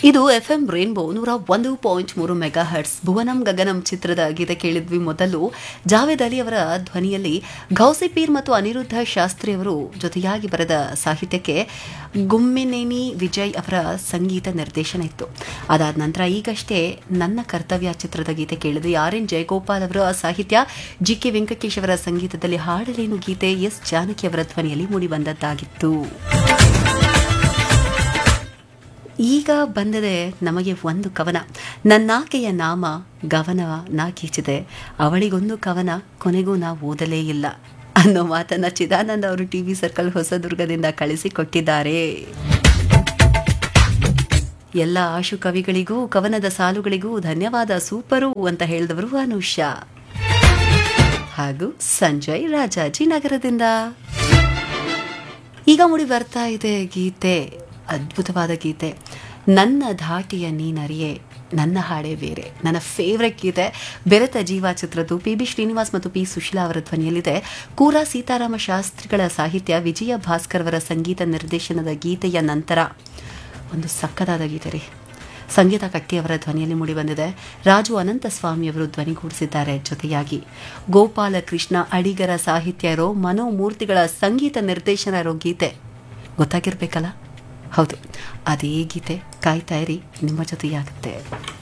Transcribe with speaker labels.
Speaker 1: ಇದು F M rainbow ನೂರ ಒಂದು ಪಾಯಿಂಟ್ ಮೂರು ಮೆಗಾ ಹರ್ಟ್ಸ್ ಭುವನಂ ಗಗನಂ ಚಿತ್ರದ ಗೀತೆ ಕೇಳಿದ್ವಿ ಮೊದಲು ಜಾವೇದ್ ಅಲಿ ಅವರ ಧ್ವನಿಯಲ್ಲಿ ಗೌಸಿಪೀರ್ ಮತ್ತು ಅನಿರುದ್ಧ ಶಾಸ್ತ್ರಿ ಅವರು ಜೊತೆಯಾಗಿ ಬರೆದ ಸಾಹಿತ್ಯಕ್ಕೆ ಗುಮ್ಮಿನೇನಿ ವಿಜಯ್ ಅವರ ಸಂಗೀತ ನಿರ್ದೇಶನ ಇತ್ತು ಅದಾದ ನಂತರ ಈಗಷ್ಟೇ ನನ್ನ ಕರ್ತವ್ಯ ಚಿತ್ರದ ಗೀತೆ ಕೇಳಿದ್ವಿ ಆರ್ ಎನ್ ಜಯಗೋಪಾಲ್ ಅವರ ಸಾಹಿತ್ಯ ಜಿ ಕೆ ವೆಂಕಟೇಶ್ ಅವರ ಸಂಗೀತದಲ್ಲಿ ಹಾಡಲೇನು ಗೀತೆ ಎಸ್ ಜಾನಕಿ ಅವರ ಧ್ವನಿಯಲ್ಲಿ ಮೂಡಿಬಂದದ್ದಾಗಿತ್ತು ಈಗ ಬಂದದೆ ನಮಗೆ ಒಂದು ಕವನ ನನ್ನಾಕೆಯ ನಾಮ ಗವನ ನಾಕೀಚಿದೆ ಅವಳಿಗೊಂದು ಕವನ ಕೊನೆಗೂ ನಾವು ಓದಲೇ ಇಲ್ಲ ಅನ್ನೋ ಮಾತನ್ನ ಚಿದಾನಂದ ಅವರು ಟಿವಿ ಸರ್ಕಲ್ ಹೊಸದುರ್ಗದಿಂದ ಕಳಿಸಿಕೊಟ್ಟಿದ್ದಾರೆ ಎಲ್ಲ ಆಶು ಕವಿಗಳಿಗೂ ಕವನದ ಸಾಲುಗಳಿಗೂ ಧನ್ಯವಾದ ಸೂಪರು ಅಂತ ಹೇಳಿದವರು ಅನುಷಾ ಹಾಗೂ ಸಂಜಯ್ ರಾಜಾಜಿನಗರದಿಂದ ಈಗ ಮುಡಿ ಬರ್ತಾ ಇದೆ ಗೀತೆ ಅದ್ಭುತವಾದ ಗೀತೆ ನನ್ನ ಧಾಟಿಯ ನೀನರಿಯೇ ನನ್ನ ಹಾಡೇ ಬೇರೆ ನನ್ನ ಫೇವ್ರೆಟ್ ಗೀತೆ ಬೆರೆತ ಜೀವ ಚಿತ್ರದ್ದು ಪಿ ಬಿ ಶ್ರೀನಿವಾಸ್ ಮತ್ತು ಪಿ ಸುಶೀಲಾ ಅವರ ಧ್ವನಿಯಲ್ಲಿದೆ ಕೂರ ಸೀತಾರಾಮ ಶಾಸ್ತ್ರಿಗಳ ಸಾಹಿತ್ಯ ವಿಜಯ ಭಾಸ್ಕರ್ ಅವರ ಸಂಗೀತ ನಿರ್ದೇಶನದ ಗೀತೆಯ ನಂತರ ಒಂದು ಸಕ್ಕದಾದ ಗೀತೆ ರೀ ಸಂಗೀತ ಕಟ್ಟಿಯವರ ಧ್ವನಿಯಲ್ಲಿ ಮೂಡಿಬಂದಿದೆ ರಾಜು ಅನಂತಸ್ವಾಮಿಯವರು ಧ್ವನಿಗೂಡಿಸಿದ್ದಾರೆ ಜೊತೆಯಾಗಿ ಗೋಪಾಲ ಕೃಷ್ಣ ಅಡಿಗರ ಸಾಹಿತ್ಯ ಇರೋ ಮನೋಮೂರ್ತಿಗಳ ಸಂಗೀತ ನಿರ್ದೇಶನ ಇರೋ ಗೀತೆ ಗೊತ್ತಾಗಿರ್ಬೇಕಲ್ಲ ಹೌದು ಅದೇ ಗೀತೆ ಕಾಯ್ತಾ ಇರಿ ನಿಮ್ಮ ಜೊತೆಯಾಗುತ್ತೆ